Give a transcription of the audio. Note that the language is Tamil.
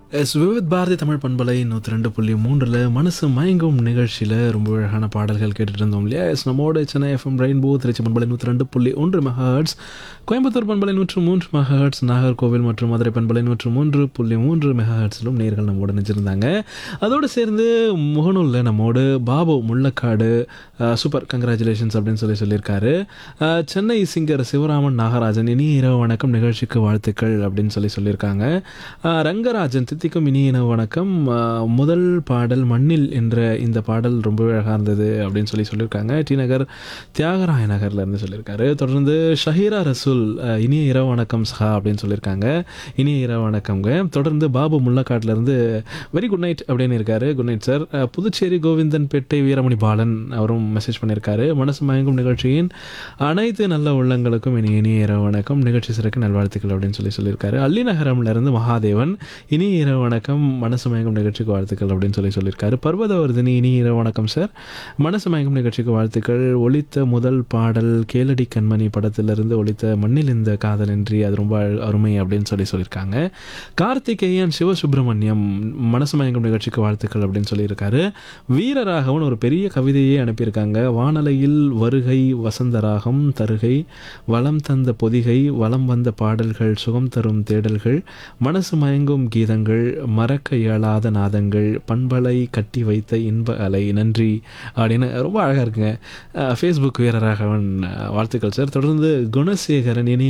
எஸ் விவித் பாரதி தமிழ் பண்பலை நூற்றி ரெண்டு புள்ளி மூன்றில் மனசு மயங்கும் நிகழ்ச்சியில் ரொம்ப அழகான பாடல்கள் கேட்டுட்டு இருந்தோம் இல்லையா எஸ் நம்மோட சென்னை எஃப்எம் ரெயின்போ திருச்சி பண்பலை நூற்றி ரெண்டு புள்ளி ஒன்று மெகாஹர்ட்ஸ் கோயம்புத்தூர் பண்பலை நூற்று மூன்று மெகாஹர்ட்ஸ் நாகர்கோவில் மற்றும் மதுரை பண்பலை நூற்று மூன்று புள்ளி மூன்று மெகாஹர்ட்ஸிலும் நேர்கள் நம்மோட நினைச்சிருந்தாங்க அதோடு சேர்ந்து முகநூலில் நம்மோடு பாபு முள்ளக்காடு சூப்பர் கங்க்ராச்சுலேஷன்ஸ் அப்படின்னு சொல்லி சொல்லியிருக்காரு அஹ், சென்னை சிங்கர் சிவராமன் நாகராஜன் இனி இரவு வணக்கம் நிகழ்ச்சிக்கு வாழ்த்துக்கள் அப்படின்னு சொல்லி சொல்லியிருக்காங்க அஹ், ரங்கராஜன் தித்திக்கும் இனிய இரவு வணக்கம் அஹ், முதல் பாடல் மண்ணில் என்ற இந்த பாடல் ரொம்ப அழகாக இருந்தது அப்படின்னு சொல்லி சொல்லியிருக்காங்க டி நகர் தியாகராய நகர்ல இருந்து சொல்லியிருக்காரு தொடர்ந்து ஷஹீரா ரசூல் அஹ், இனிய இரவு வணக்கம் சஹா அப்படின்னு சொல்லியிருக்காங்க இனிய இரவு வணக்கம்ங்க தொடர்ந்து பாபு முள்ளக்காட்டுல இருந்து வெரி குட் நைட் அப்படின்னு இருக்காரு குட் நைட் சார் அஹ், புதுச்சேரி கோவிந்தன் பேட்டை வீரமணி பாலன் அவரும் மெசேஜ் பண்ணியிருக்காரு மனசு மயங்கும் நிகழ்ச்சியின் அனைத்து நல்ல உள்ளங்களுக்கும் இனி இனிய இரவு வணக்கம் நிகழ்ச்சி சிறக்க நல்வாழ்த்துக்கள் அப்படின்னு சொல்லி சொல்லியிருக்காரு அள்ளி நகரம்ல இருந்து மகாதேவன் இனி இரவு வணக்கம் மனசு மயங்கும் நிகழ்ச்சிக்கு வாழ்த்துக்கள் அப்படின்னு சொல்லி சொல்லியிருக்காரு பர்வதவர்தினி இனி இரவு வணக்கம் சார் மனசு மயங்கும் நிகழ்ச்சிக்கு வாழ்த்துக்கள் ஒலித்த முதல் பாடல் கேளடி கண்மணி படத்திலிருந்து ஒலித்த மண்ணில் இந்த காதலின்றி அது ரொம்ப அழ- அருமை அப்படின்னு சொல்லி சொல்லியிருக்காங்க கார்த்திகேயன் சிவசுப்பிரமணியம் மனசு மயங்கும் நிகழ்ச்சிக்கு வாழ்த்துக்கள் அப்படின்னு சொல்லியிருக்காரு வீரராகவன் ஒரு பெரிய கவிதையே அனுப்பியிருக்காங்க வானலையில் வருகை வசந்தராகம் தருகை வளம் தந்த பொதிகை வளம் வந்த பாடல்கள் சுகம் தரும் தேடல்கள் மனசு மயங்கும் கீதங்கள் மறக்க இயலாத நாதங்கள் பண்பலை கட்டி வைத்த இன்ப அலை நன்றி அப்படின்னு ரொம்ப அழகாக இருக்குங்க ஃபேஸ்புக் வீரராகவன் அஹ், வாழ்த்துக்கள் சார் தொடர்ந்து குணசேகரன் இனி